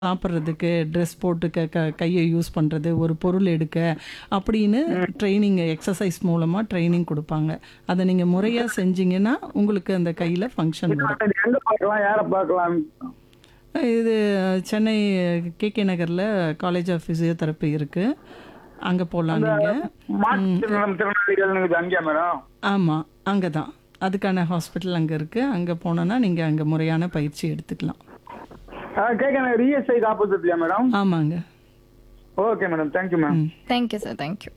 சாப்பிட்றதுக்கு, ட்ரெஸ் போட்டுக்க க கைய யூஸ் பண்றது, ஒரு பொருள் எடுக்க அப்படின்னு ட்ரெய்னிங் எக்ஸர்சைஸ் மூலமா ட்ரெய்னிங் குடுப்பாங்க. அத நீங்க முறையா செஞ்சீங்கன்னா, உங்களுக்கு அந்த கையில ஃபங்ஷன் வரும். டாக்டர் எங்க பார்க்கலாம்? யார பார்க்கலாம்? இது சென்னை கே.கே. நகர்ல காலேஜ் ஆஃப் பிசியோதெரபி இருக்கு. அங்க போலாம் அந்த நீங்க. மாற்றுத்திறனாளி திறனாளிகள்னு அங்கேயா மேடம்? ஆமா. அங்க தான். அதுக்கான ஹாஸ்பிட்டல் அங்க இருக்கு. அங்க போனோம்னா, நீங்க அங்க முறையான பயிற்சி எடுத்துக்கலாம். ஆ, கேட்க நகர் இஎஸ்ஐ ஆப்போசிட்லயா மேடம்? ஆமாங்க. Okay madam. Thank you ma'am. ம். Thank you sir thank you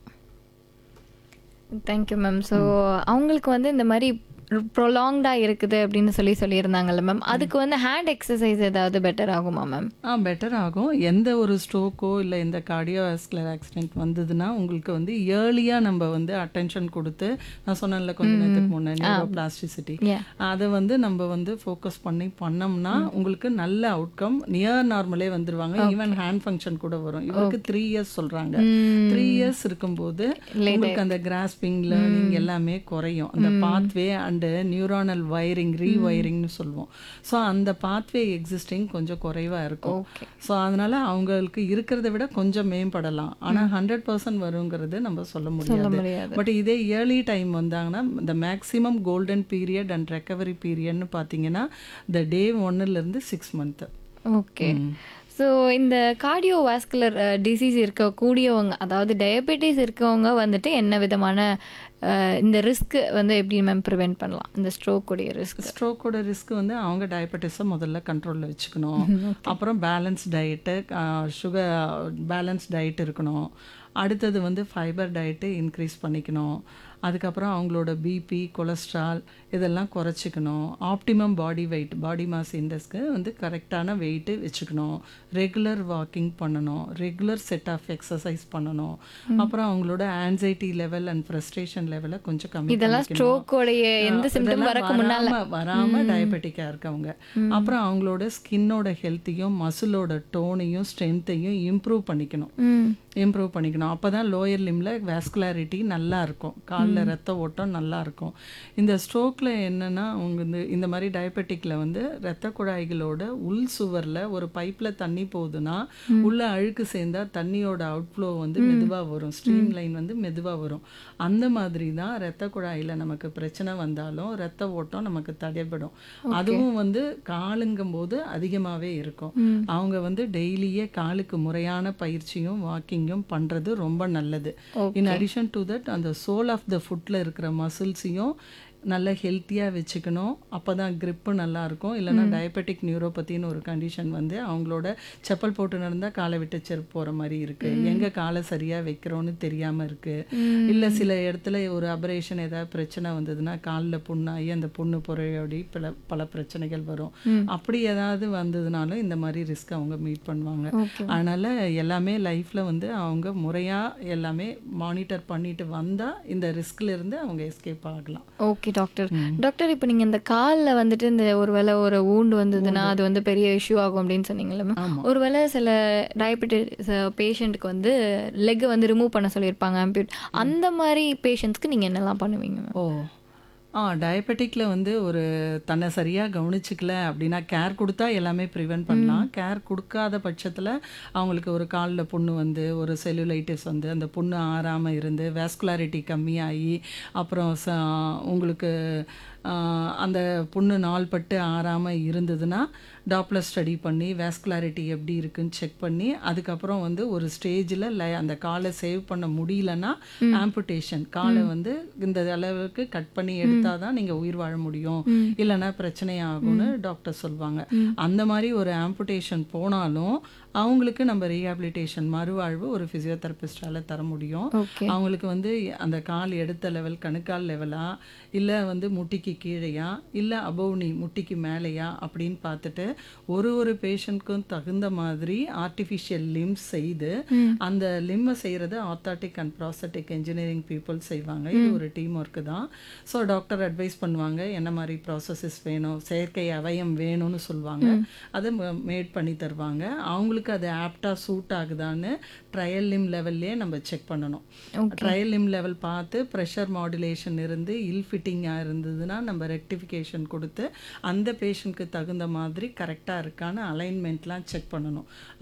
thank you ma'am so அவங்களுக்கு வந்து இந்த மாதிரி ப்ரொலாங்டாக இருக்குது அப்படின்னு சொல்லி சொல்லியிருந்தாங்கல்ல மேம் அதுக்கு வந்து ஹேண்ட் எக்ஸசைஸ் ஏதாவது பெட்டர் ஆகுமா மேம் ஆ பெட்டர் ஆகும். எந்த ஒரு ஸ்ட்ரோக்கோ இல்ல இந்த கார்டியோவாஸ்குலர் ஆக்சிடென்ட் வந்ததுன்னா, உங்களுக்கு வந்து இயர்லியா நம்ம வந்து அட்டென்ஷன் குடுத்து, நான் சொன்னேன்ல கொஞ்ச நேரத்துக்கு முன்ன நியூரோபிளாஸ்டிசிட்டி. Yeah. அத வந்து நம்ம வந்து ஃபோக்கஸ் பண்ணி பண்ணோம்னா, உங்களுக்கு நல்ல அவுட்கம் நியர் நார்மலே வந்துருவாங்க. ஈவன் ஹேண்ட் ஃபங்ஷன் கூட வரும். இவருக்கு 3 இயர்ஸ் சொல்றாங்க. 3 இயர்ஸ் இருக்கும்போது உங்களுக்கு அந்த கிராஸ்பிங், லேர்னிங் எல்லாமே குறையும். அந்த பாத்வே அண்ட் நியூரானல் வயரிங், ரீவயரிங்னு சொல்லுவோம். ஸோ அந்த பாத்வே எக்ஸிஸ்டிங் கொஞ்சம் குறைவா இருக்கும். ஓகே ஸோ அதனால அவங்களுக்கு இருக்கிறத விட கொஞ்சம் மேம்படலாம். ஆனா 100% வருங்கிறது நம்ம சொல்ல சொல்ல முடியாது. முடியாது பட் இதே இயர்லி டைம் வந்தாங்கன்னா, இந்த maximum golden period and recovery பீரியட்னு பார்த்தீங்கன்னா, இந்த டே ஒன்னுலேருந்து சிக்ஸ் மந்த். ஓகே ஸோ இந்த கார்டியோவாஸ்குலர் டிசீஸ் இருக்கக்கூடியவங்க அதாவது டயபெட்டிஸ் இருக்கவங்க வந்துட்டு என்ன விதமான அஹ், இந்த ரிஸ்க் வந்து எப்படி மேம் ப்ரிவென்ட் பண்ணலாம் இந்த ஸ்ட்ரோக்குடைய ரிஸ்க் ஸ்ட்ரோக்கோட ரிஸ்க் வந்து அவங்க டயபெட்டிஸை முதல்ல கண்ட்ரோலில் வச்சுக்கணும். அப்புறம் balance diet, sugar balance diet இருக்கணும். அடுத்தது வந்து ஃபைபர் டயட்டு இன்க்ரீஸ் பண்ணிக்கணும். அதுக்கப்புறம் அவங்களோட பிபி, கொலஸ்ட்ரால் இதெல்லாம் குறைச்சிக்கணும். Optimum body weight, body mass இண்டெக்ஸ்க்கு வந்து கரெக்டான வெயிட்டு வச்சுக்கணும். ரெகுலர் வாக்கிங் பண்ணணும். ரெகுலர் செட் ஆஃப் எக்ஸசைஸ் பண்ணணும். அப்புறம் அவங்களோட ஆன்சைட்டி லெவல் அண்ட் ஃப்ரஸ்ட்ரேஷன் லெவலை கொஞ்சம் கம்மி இதெல்லாம் பண்ணிக்கணும். ஸ்ட்ரோக்கோடைய எந்த சிம்டம் இதெல்லாம் வரக்கு முன்னால வராம வராம டயபெட்டிக்கா இருக்கவங்க அப்புறம் அவங்களோட ஸ்கின்னோட ஹெல்த்தையும் மசிலோட டோனையும் ஸ்ட்ரென்த்தையும் இம்ப்ரூவ் பண்ணிக்கணும் ம் இம்ப்ரூவ் பண்ணிக்கணும் அப்பதான் லோயர் லிம்ல வேஸ்குலாரிட்டி நல்லா இருக்கும் காலில் ரத்த ஓட்டம் நல்லா இருக்கும் இந்த ஸ்ட்ரோக்ல என்னன்னா அவங்க இந்த இந்த மாதிரி டயபெட்டிக்ல வந்து ரத்த குழாய்களோட உள் சுவர்ல ஒரு பைப்ல தண்ணி போகுதுன்னா உள்ள அழுக்கு சேர்ந்தா தண்ணியோட அவுட்ஃப்ளோ வந்து மெதுவா வரும் ஸ்ட்ரீம் லைன் வந்து மெதுவா வரும் அந்த மாதிரி தான் ரத்த குழாயில நமக்கு பிரச்சனை வந்தாலும் ரத்த ஓட்டம் நமக்கு தடைபடும் அதுவும் வந்து காலுங்கும் போது அதிகமாவே இருக்கும் அவங்க வந்து டெய்லியே காலுக்கு முறையான பயிற்சியும் வாக்கிங்கும் பண்றது ரொம்ப நல்லது இன் அடிஷன் டு தட் அந்த சோல் ஆஃப் த ஃபுட்ல இருக்கிற மசில்ஸையும் நல்ல ஹெல்த்தியாக வச்சுக்கணும் அப்போ தான் grip நல்லா இருக்கும் இல்லைன்னா டயபெட்டிக் நியூரோபத்தின்னு ஒரு கண்டிஷன் வந்து அவங்களோட செப்பல் போட்டு நடந்தால் காலை விட்டு செருப்பு போகிற மாதிரி இருக்கு எங்கே காலை சரியாக வைக்கிறோன்னு தெரியாமல் இருக்கு இல்லை சில இடத்துல ஒரு அபரேஷன் ஏதாவது பிரச்சனை வந்ததுன்னா காலில் புண்ணாகி அந்த புண்ணு புறையோடி பல பல பிரச்சனைகள் வரும் அப்படி ஏதாவது வந்ததுனாலும் இந்த மாதிரி ரிஸ்க் அவங்க மீட் பண்ணுவாங்க ஓகே அதனால எல்லாமே லைஃப்ல வந்து அவங்க முறையா எல்லாமே மானிட்டர் பண்ணிட்டு வந்தா இந்த ரிஸ்க்ல இருந்து அவங்க எஸ்கேப் ஆகலாம் ஓகே டாக்டர் டாக்டர் இப்போ நீங்கள் இந்த காலில் வந்துட்டு இந்த ஒருவேளை ஒரு ஊண்டு வந்ததுன்னா அது வந்து பெரிய இஷ்யூ ஆகும் அப்படின்னு சொன்னீங்கல்ல மேம் ஆமா. ஒருவேளை சில டயபெட்டிஸ் பேஷண்ட்டுக்கு வந்து லெக் வந்து ரிமூவ் பண்ண சொல்லியிருப்பாங்க அம்பியூட் அந்த மாதிரி பேஷண்ட்ஸ்க்கு நீங்கள் என்னெல்லாம் பண்ணுவீங்க மேம் ஓ ஆ டயபெட்டிக்கில் வந்து ஒரு தன்னை சரியாக கவனிச்சிக்கல அப்படின்னா கேர் கொடுத்தா எல்லாமே ப்ரிவென்ட் பண்ணலாம் கேர் கொடுக்காத பட்சத்தில் அவங்களுக்கு ஒரு காலில் புண்ணு வந்து ஒரு செல்லுலைட்டிஸ் வந்து அந்த புண்ணு ஆறாமல் இருந்து வேஸ்குலாரிட்டி கம்மியாகி அப்புறம் ச உங்களுக்கு ஆ, அந்த புண்ணு நாள்பட்டு ஆறாமல் இருந்ததுன்னா டாப்லர் ஸ்டடி பண்ணி வேஸ்குலாரிட்டி எப்படி இருக்குன்னு செக் பண்ணி அதுக்கப்புறம் வந்து ஒரு ஸ்டேஜில் அந்த காலை சேவ் பண்ண முடியலன்னா ஆம்புடேஷன் காலை வந்து இந்த அளவுக்கு கட் பண்ணி எடுத்தால் தான் நீங்கள் உயிர் வாழ முடியும் இல்லைன்னா பிரச்சனை ஆகும்னு டாக்டர் சொல்லுவாங்க அந்த மாதிரி ஒரு ஆம்புடேஷன் போனாலும் அவங்களுக்கு நம்ம ரீஹாபிலிட்டேஷன் மறுவாழ்வு ஒரு ஃபிசியோதெரபிஸ்டால தர முடியும் ஓகே அவங்களுக்கு வந்து அந்த கால் எடுத்த லெவல் கணுக்கால் லெவலா இல்லை வந்து முட்டிக்கு கீழேயா இல்லை அபவ் நீ முட்டிக்கு மேலேயா அப்படின்னு பார்த்துட்டு ஒரு ஒரு பேஷண்ட்க்கும் தகுந்த மாதிரி ஆர்டிஃபிஷியல் லிம்ஸ் செய்து அந்த லிம்மை செய்கிறது orthotic and prosthetic engineering people செய்வாங்க இது ஒரு டீம் ஒர்க்கு தான் ஸோ டாக்டர் அட்வைஸ் பண்ணுவாங்க என்ன மாதிரி ப்ராசஸஸ் வேணும் செயற்கை அவயம் வேணும்னு சொல்லுவாங்க அதை மேட் பண்ணி தருவாங்க அவங்களுக்கு அது ஆப்டாக சூட் ஆகுதான்னு ட்ரையல் லிம் லெவல்லே நம்ம செக் பண்ணணும் ட்ரையல் லிம் லெவல் பார்த்து ப்ரெஷர் மாடுலேஷன் இருந்து இல் ஃபிட்டிங்காக இருந்ததுன்னா நம்ம ரெக்டிஃபிகேஷன் கொடுத்து அந்த பேஷண்ட்க்கு தகுந்த மாதிரி கரெக்டாக இருக்கான்னு அலைன்மெண்ட்லாம் செக் பண்ணணும்